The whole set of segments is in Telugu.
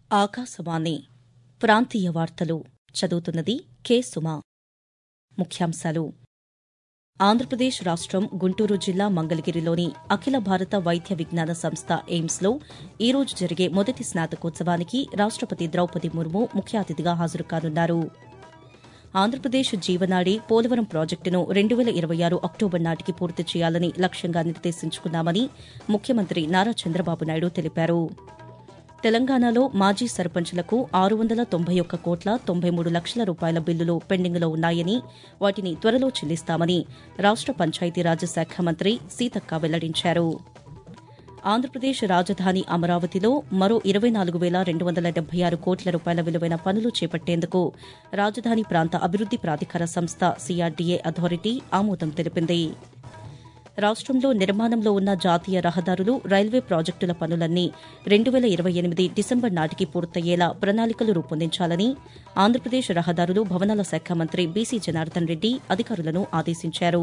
ఆకాశవాణి ప్రాంతీయ వార్తలు చదువుతున్నది కె సుమా ముఖ్యాంశాలు ఆంధ్రప్రదేశ్ రాష్టం గుంటూరు జిల్లా మంగళగిరిలోని అఖిల భారత వైద్య విజ్ఞాన సంస్థ ఎయిమ్స్లో ఈ రోజు జరిగే మొదటి స్నాతకోత్సవానికి రాష్టపతి ద్రౌపది ముర్ము ముఖ్య అతిథిగా హాజరు కానున్నారు ఆంధ్రప్రదేశ్ జీవనాడి పోలవరం ప్రాజెక్టును రెండు వేల ఇరవై ఆరు అక్టోబర్ నాటికి పూర్తి చేయాలని లక్ష్యంగా నిర్దేశించుకున్నామని ముఖ్యమంత్రి నారా చంద్రబాబు నాయుడు తెలిపారు తెలంగాణలో మాజీ సర్పంచ్లకు ఆరు వందల తొంభై ఒక్క కోట్ల తొంభై మూడు లక్షల రూపాయల బిల్లులు పెండింగ్లో ఉన్నాయని వాటిని త్వరలో చెల్లిస్తామని రాష్ట పంచాయతీరాజ్ శాఖ మంత్రి సీతక్క వెల్లడించారు ఆంధ్రప్రదేశ్ రాజధాని అమరావతిలో మరో ఇరవై నాలుగు వేల రెండు వందల డెబ్బై ఆరు కోట్ల రూపాయల విలువైన పనులు చేపట్టేందుకు రాజధాని ప్రాంత అభివృద్ది ప్రాధికార సంస్థ సీఆర్డీఏ అథారిటీ ఆమోదం తెలిపింది రాష్టంలో నిర్మాణంలో ఉన్న జాతీయ రహదారులు రైల్వే ప్రాజెక్టుల పనులన్నీ రెండు వేల ఇరవై ఎనిమిది డిసెంబర్ నాటికి పూర్తయ్యేలా ప్రణాళికలు రూపొందించాలని ఆంధ్రప్రదేశ్ రహదారులు భవనాల శాఖ మంత్రి బీసీ జనార్దన్ రెడ్డి అధికారులను ఆదేశించారు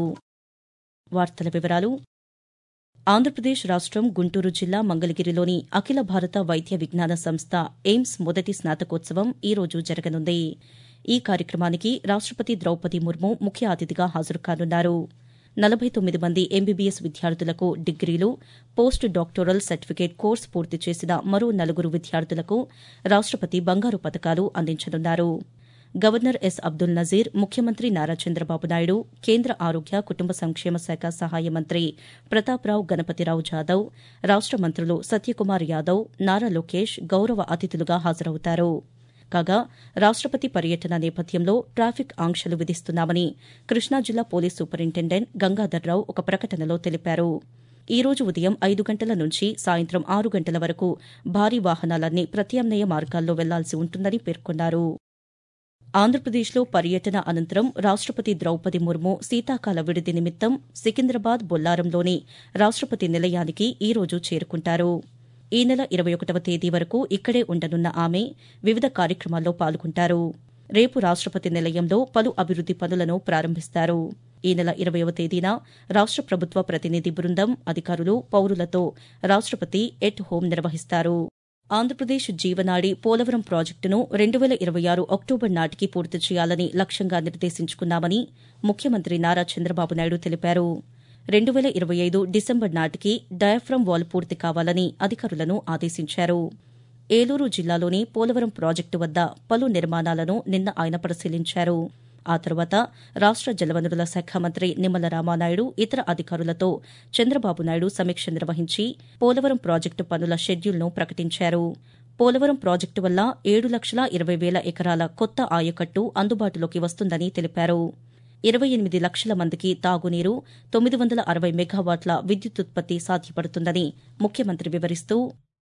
వార్తల వివరాలు ఆంధ్రప్రదేశ్ రాష్టం గుంటూరు జిల్లా మంగళగిరిలోని అఖిల భారత వైద్య విజ్ఞాన సంస్థ ఎయిమ్స్ మొదటి స్నాతకోత్సవం ఈ రోజు జరగనుంది ఈ కార్యక్రమానికి రాష్టపతి ద్రౌపది ముర్ము ముఖ్య అతిథిగా హాజరు కానున్నారు నలభై తొమ్మిది మంది ఎంబీబీఎస్ విద్యార్థులకు డిగ్రీలు పోస్ట్ డాక్టోరల్ సర్టిఫికేట్ కోర్సు పూర్తి చేసిన మరో నలుగురు విద్యార్థులకు రాష్టపతి బంగారు పతకాలు అందించనున్నారు గవర్నర్ ఎస్ అబ్దుల్ నజీర్ ముఖ్యమంత్రి నారా చంద్రబాబు నాయుడు కేంద్ర ఆరోగ్య కుటుంబ సంక్షేమ శాఖ సహాయ మంత్రి ప్రతాప్రావు గణపతిరావు జాదవ్ రాష్ట మంత్రులు సత్యకుమార్ యాదవ్ నారా లోకేష్ గౌరవ అతిథులుగా హాజరవుతారు కాగా రాష్టపతి పర్యటన నేపథ్యంలో ట్రాఫిక్ ఆంక్షలు విధిస్తున్నామని కృష్ణా జిల్లా పోలీస్ సూపరింటెండెంట్ గంగాధర్రావు ఒక ప్రకటనలో తెలిపారు ఈ రోజు ఉదయం ఐదు గంటల నుంచి సాయంత్రం ఆరు గంటల వరకు భారీ వాహనాలన్నీ ప్రత్యామ్నాయ మార్గాల్లో వెళ్లాల్సి ఉంటుందని పేర్కొన్నారు ఆంధ్రప్రదేశ్లో పర్యటన అనంతరం రాష్టపతి ద్రౌపది ముర్ము శీతాకాల విడిది నిమిత్తం సికింద్రాబాద్ బొల్లారంలోని రాష్టపతి నిలయానికి ఈ రోజు చేరుకుంటారు ఈ నెల ఇరవై ఒకటవ తేదీ వరకు ఇక్కడే ఉండనున్న ఆమె వివిధ కార్యక్రమాల్లో పాల్గొంటారు రేపు రాష్టపతి నిలయంలో పలు అభివృద్ది పనులను ప్రారంభిస్తారు ఈ నెల ఇరవయవ తేదీన రాష్ట ప్రభుత్వ ప్రతినిధి బృందం అధికారులు పౌరులతో రాష్టపతి ఎట్ హోం నిర్వహిస్తారు ఆంధ్రప్రదేశ్ జీవనాడి పోలవరం ప్రాజెక్టును రెండు వేల ఇరవై ఆరు అక్టోబర్ నాటికి పూర్తి చేయాలని లక్ష్యంగా నిర్దేశించుకున్నామని ముఖ్యమంత్రి నారా చంద్రబాబు నాయుడు తెలిపారు రెండు వేల ఇరవై ఐదు డిసెంబర్ నాటికి డయాఫ్రమ్ వాల్ పూర్తి కావాలని అధికారులను ఆదేశించారు ఏలూరు జిల్లాలోని పోలవరం ప్రాజెక్టు వద్ద పలు నిర్మాణాలను నిన్న ఆయన పరిశీలించారు ఆ తర్వాత రాష్ట జలవనరుల శాఖ మంత్రి నిమ్మల రామానాయుడు ఇతర అధికారులతో చంద్రబాబు నాయుడు సమీక్ష నిర్వహించి పోలవరం ప్రాజెక్టు పనుల షెడ్యూల్ను ప్రకటించారు పోలవరం ప్రాజెక్టు వల్ల ఏడు లక్షల ఇరవై వేల ఎకరాల కొత్త ఆయకట్టు అందుబాటులోకి వస్తుందని తెలిపారు ఇరవై ఎనిమిది లక్షల మందికి తాగునీరు తొమ్మిది వందల అరవై మెగావాట్ల విద్యుతుత్పత్తి సాధ్యపడుతుందని ముఖ్యమంత్రి వివరిస్తూ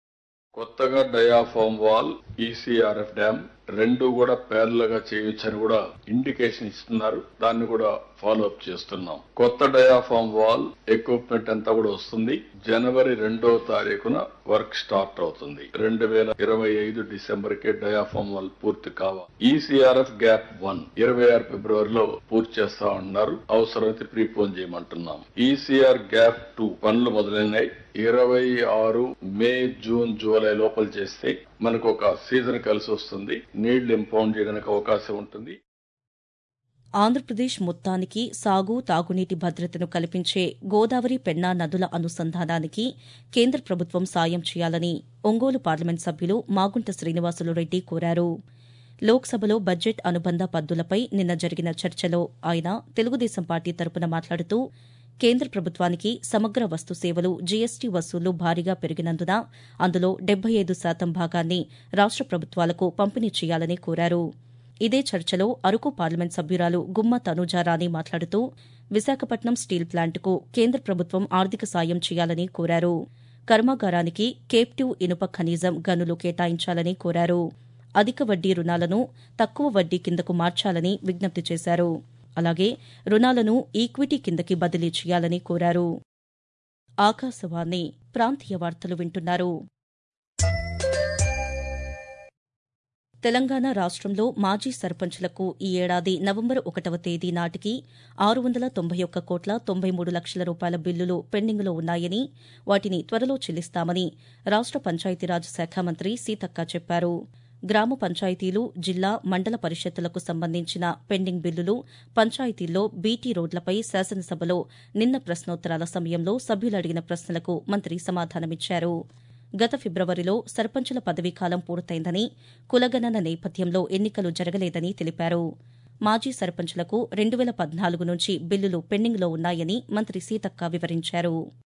కొత్తగా డయాఫామ్ వాల్ ఈసీఆర్ఎఫ్ డ్యామ్ రెండు కూడా పేర్లుగా చేయొచ్చని కూడా ఇండికేషన్ ఇస్తున్నారు దాన్ని కూడా ఫాలో అప్ చేస్తున్నాం కొత్త డయాఫామ్ వాల్ ఎక్విప్మెంట్ అంతా కూడా వస్తుంది జనవరి రెండో తారీఖున వర్క్ స్టార్ట్ అవుతుంది రెండు వేల ఇరవై ఐదు డిసెంబర్ కే డయాఫామ్ వాల్ పూర్తి కావాలి ఈసీఆర్ఎఫ్ గ్యాప్ వన్ ఇరవై ఆరు ఫిబ్రవరిలో పూర్తి చేస్తా ఉన్నారు అవసరమైతే ప్రీపోన్ చేయమంటున్నాం ఈసీఆర్ గ్యాప్ టూ పనులు మొదలైనాయి ఇరవై ఆరు మే జూన్ జూలై లోపల చేస్తే మనకు ఒక సీజన్ కలిసి వస్తుంది నీళ్లు ఇంపౌండ్ చేయడానికి అవకాశం ఉంటుంది ఆంధ్రప్రదేశ్ మొత్తానికి సాగు తాగునీటి భద్రతను కల్పించే గోదావరి పెన్నా నదుల అనుసంధానానికి కేంద్ర ప్రభుత్వం సాయం చేయాలని ఒంగోలు పార్లమెంట్ సభ్యులు మాగుంట శ్రీనివాసులు రెడ్డి కోరారు లోక్సభలో బడ్జెట్ అనుబంధ పద్దులపై నిన్న జరిగిన చర్చలో ఆయన తెలుగుదేశం పార్టీ తరపున మాట్లాడుతూ కేంద్ర ప్రభుత్వానికి సమగ్ర వస్తు సేవలు జీఎస్టీ వసూళ్లు భారీగా పెరిగినందున అందులో డెబ్బై ఐదు శాతం భాగాన్ని రాష్ట ప్రభుత్వాలకు పంపిణీ చేయాలని కోరారు ఇదే చర్చలో అరకు పార్లమెంట్ సభ్యురాలు గుమ్మ తనూజారాణి మాట్లాడుతూ విశాఖపట్నం స్టీల్ ప్లాంట్కు కేంద్ర ప్రభుత్వం ఆర్థిక సాయం చేయాలని కోరారు కర్మాగారానికి కేప్టివ్ ఇనుప ఖనిజం గనులు కేటాయించాలని కోరారు అధిక వడ్డీ రుణాలను తక్కువ వడ్డీ కిందకు మార్చాలని విజ్ఞప్తి చేశారు అలాగే రుణాలను ఈక్విటీ కిందకి బదిలీ చేయాలని కోరారు ఆకాశవాణి ప్రాంతీయ వార్తలు వింటున్నారు తెలంగాణ రాష్ట్రంలో మాజీ సర్పంచ్లకు ఈ ఏడాది నవంబర్ ఒకటవ తేదీ నాటికి ఆరు వందల తొంభై ఒక్క కోట్ల తొంభై మూడు లక్షల రూపాయల బిల్లులు పెండింగ్లో ఉన్నాయని వాటిని త్వరలో చెల్లిస్తామని రాష్ట పంచాయతీరాజ్ శాఖ మంత్రి సీతక్క చెప్పారు గ్రామ పంచాయతీలు జిల్లా మండల పరిషత్తులకు సంబంధించిన పెండింగ్ బిల్లులు పంచాయతీల్లో బీటీ రోడ్లపై శాసనసభలో నిన్న ప్రశ్నోత్తరాల సమయంలో సభ్యులు అడిగిన ప్రశ్నలకు మంత్రి సమాధానమిచ్చారు గత ఫిబ్రవరిలో సర్పంచుల పదవీకాలం పూర్తయిందని కులగణన నేపథ్యంలో ఎన్నికలు జరగలేదని తెలిపారు మాజీ సర్పంచులకు రెండు వేల పద్నాలుగు నుంచి బిల్లులు పెండింగ్లో ఉన్నాయని మంత్రి సీతక్క వివరించారు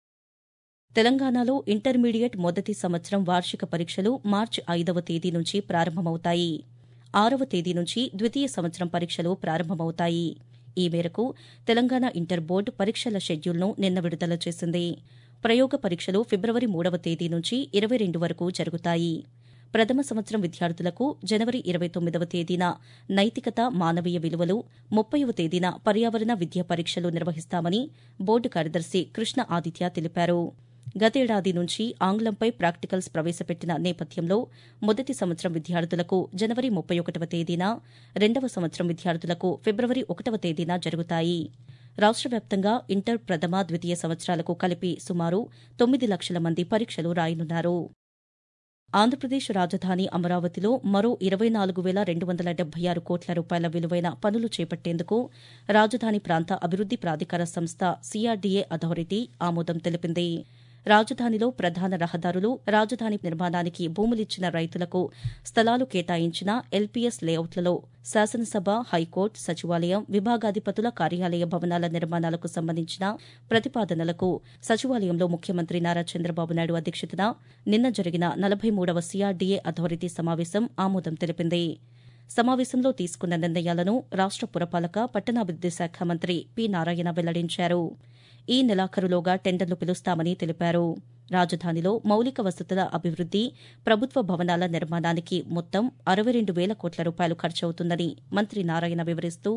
తెలంగాణలో ఇంటర్మీడియట్ మొదటి సంవత్సరం వార్షిక పరీక్షలు మార్చి ఐదవ తేదీ నుంచి ప్రారంభమవుతాయి ఆరవ తేదీ నుంచి ద్వితీయ సంవత్సరం పరీక్షలు ప్రారంభమవుతాయి ఈ మేరకు తెలంగాణ ఇంటర్ బోర్డు పరీక్షల షెడ్యూల్ను నిన్న విడుదల చేసింది ప్రయోగ పరీక్షలు ఫిబ్రవరి మూడవ తేదీ నుంచి ఇరవై రెండు వరకు జరుగుతాయి ప్రథమ సంవత్సరం విద్యార్థులకు జనవరి ఇరవై తొమ్మిదవ తేదీన నైతికత మానవీయ విలువలు ముప్పైవ తేదీన పర్యావరణ విద్య పరీక్షలు నిర్వహిస్తామని బోర్డు కార్యదర్శి కృష్ణ ఆదిత్య తెలిపారు గతేడాది నుంచి ఆంగ్లంపై ప్రాక్టికల్స్ ప్రవేశపెట్టిన నేపథ్యంలో మొదటి సంవత్సరం విద్యార్థులకు జనవరి ముప్పై ఒకటవ తేదీన రెండవ సంవత్సరం విద్యార్థులకు ఫిబ్రవరి ఒకటవ తేదీన జరుగుతాయి రాష్ట వ్యాప్తంగా ఇంటర్ ప్రథమ ద్వితీయ సంవత్సరాలకు కలిపి సుమారు తొమ్మిది లక్షల మంది పరీక్షలు రాయనున్నారు ఆంధ్రప్రదేశ్ రాజధాని అమరావతిలో మరో ఇరవై నాలుగు వేల రెండు వందల డెబ్బై ఆరు కోట్ల రూపాయల విలువైన పనులు చేపట్టేందుకు రాజధాని ప్రాంత అభివృద్ది ప్రాధికార సంస్థ సీఆర్డీఏ అథారిటీ ఆమోదం తెలిపింది రాజధానిలో ప్రధాన రహదారులు రాజధాని నిర్మాణానికి భూములిచ్చిన రైతులకు స్థలాలు కేటాయించిన ఎల్పీఎస్ లేఅవుట్లలో శాసనసభ హైకోర్టు సచివాలయం విభాగాధిపతుల కార్యాలయ భవనాల నిర్మాణాలకు సంబంధించిన ప్రతిపాదనలకు సచివాలయంలో ముఖ్యమంత్రి నారా చంద్రబాబు నాయుడు అధ్యక్షతన నిన్న జరిగిన నలభై మూడవ సీఆర్డీఏ అథారిటీ సమావేశం ఆమోదం తెలిపింది సమావేశంలో తీసుకున్న నిర్ణయాలను రాష్ట పురపాలక పట్టణాభివృద్ది శాఖ మంత్రి పి నారాయణ వెల్లడించారు ఈ నెలాఖరులోగా టెండర్లు పిలుస్తామని తెలిపారు రాజధానిలో మౌలిక వసతుల అభివృద్ది ప్రభుత్వ భవనాల నిర్మాణానికి మొత్తం అరవై రెండు వేల కోట్ల రూపాయలు ఖర్చవుతుందని మంత్రి నారాయణ వివరిస్తూ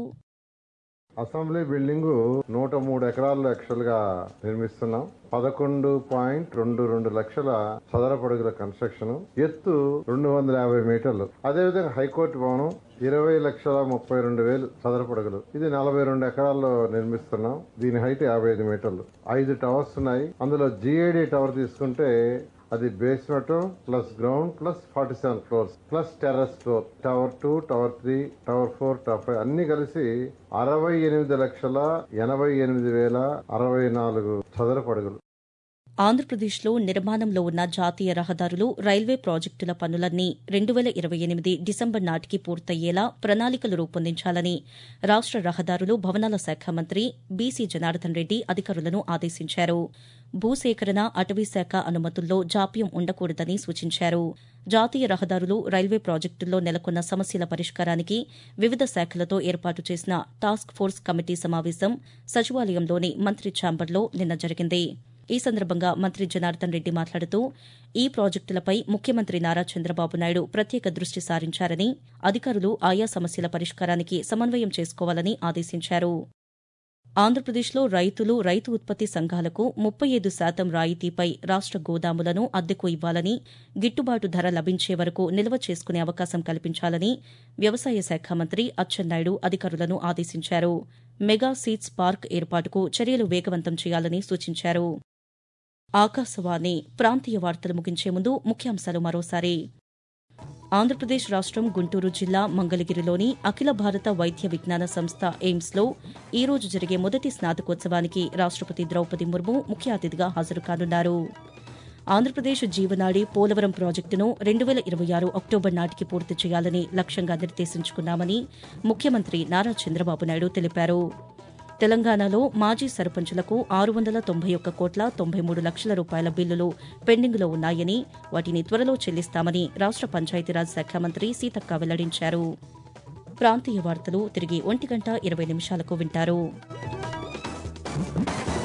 అసెంబ్లీ బిల్డింగ్ నూట మూడు ఎకరాల్లో యాక్చువల్ గా నిర్మిస్తున్నాం పదకొండు పాయింట్ రెండు రెండు లక్షల చదరపడుగుల కన్స్ట్రక్షన్ ఎత్తు రెండు వందల యాభై మీటర్లు అదేవిధంగా హైకోర్టు భవనం ఇరవై లక్షల ముప్పై రెండు వేలు చదరపడుగులు ఇది నలభై రెండు ఎకరాల్లో నిర్మిస్తున్నాం దీని హైట్ యాభై ఐదు మీటర్లు ఐదు టవర్స్ ఉన్నాయి అందులో జిఏడి టవర్ తీసుకుంటే అది basement plus ground plus forty seven floors plus terrace floor tower two tower three tower four tower five అన్ని కలిసి అరవై ఎనిమిది లక్షల ఎనభై ఎనిమిది వేల అరవై నాలుగు చదరపడుగులు ఆంధ్రప్రదేశ్లో నిర్మాణంలో ఉన్న జాతీయ రహదారులు రైల్వే ప్రాజెక్టుల పనులన్నీ రెండు వేల ఇరవై ఎనిమిది డిసెంబర్ నాటికి పూర్తయ్యేలా ప్రణాళికలు రూపొందించాలని రాష్ట రహదారులు భవనాల శాఖ మంత్రి బీసీ జనార్దన్ రెడ్డి అధికారులను ఆదేశించారు భూసేకరణ అటవీశాఖ అనుమతుల్లో జాప్యం ఉండకూడదని సూచించారు జాతీయ రహదారులు రైల్వే ప్రాజెక్టుల్లో నెలకొన్న సమస్యల పరిష్కారానికి వివిధ శాఖలతో ఏర్పాటు చేసిన టాస్క్ ఫోర్స్ కమిటీ సమావేశం సచివాలయంలోని మంత్రి ఛాంబర్లో నిన్న జరిగింది ఈ సందర్భంగా మంత్రి జనార్దన్ రెడ్డి మాట్లాడుతూ ఈ ప్రాజెక్టులపై ముఖ్యమంత్రి నారా చంద్రబాబు నాయుడు ప్రత్యేక దృష్టి సారించారని అధికారులు ఆయా సమస్యల పరిష్కారానికి సమన్వయం చేసుకోవాలని ఆదేశించారు ఆంధ్రప్రదేశ్లో రైతులు రైతు ఉత్పత్తి సంఘాలకు ముప్పై ఐదు శాతం రాయితీపై రాష్ట గోదాములను అద్దెకు ఇవ్వాలని గిట్టుబాటు ధర లభించే వరకు నిల్వ చేసుకునే అవకాశం కల్పించాలని వ్యవసాయ శాఖ మంత్రి అచ్చెన్నాయుడు అధికారులను ఆదేశించారు మెగా సీడ్స్ పార్క్ ఏర్పాటుకు చర్యలు వేగవంతం చేయాలని సూచించారు ఆకాశవాణి ప్రాంతీయ వార్తలు ముగించే ముందు ముఖ్యాంశాలు మరోసారి ఆంధ్రప్రదేశ్ రాష్ట్రం గుంటూరు జిల్లా మంగళగిరిలోని అఖిల భారత వైద్య విజ్ఞాన సంస్థ ఎయిమ్స్లో ఈ రోజు జరిగే మొదటి స్నాతకోత్సవానికి రాష్టపతి ద్రౌపది ముర్ము ముఖ్య అతిథిగా హాజరు కానున్నారు ఆంధ్రప్రదేశ్ జీవనాడి పోలవరం ప్రాజెక్టును రెండు వేల ఇరవై ఆరు అక్టోబర్ నాటికి పూర్తి చేయాలని లక్ష్యంగా నిర్దేశించుకున్నామని ముఖ్యమంత్రి నారా చంద్రబాబు నాయుడు తెలిపారు తెలంగాణలో మాజీ సర్పంచులకు ఆరు వందల తొంభై ఒక్క కోట్ల తొంభై మూడు లక్షల రూపాయల బిల్లులు పెండింగ్లో ఉన్నాయని వాటిని త్వరలో చెల్లిస్తామని రాష్ట పంచాయతీరాజ్ శాఖ మంత్రి సీతక్క వెల్లడించారు ప్రాంతీయ వార్తలు తిరిగి ఒంటి గంట ఇరవై నిమిషాలకు వింటారు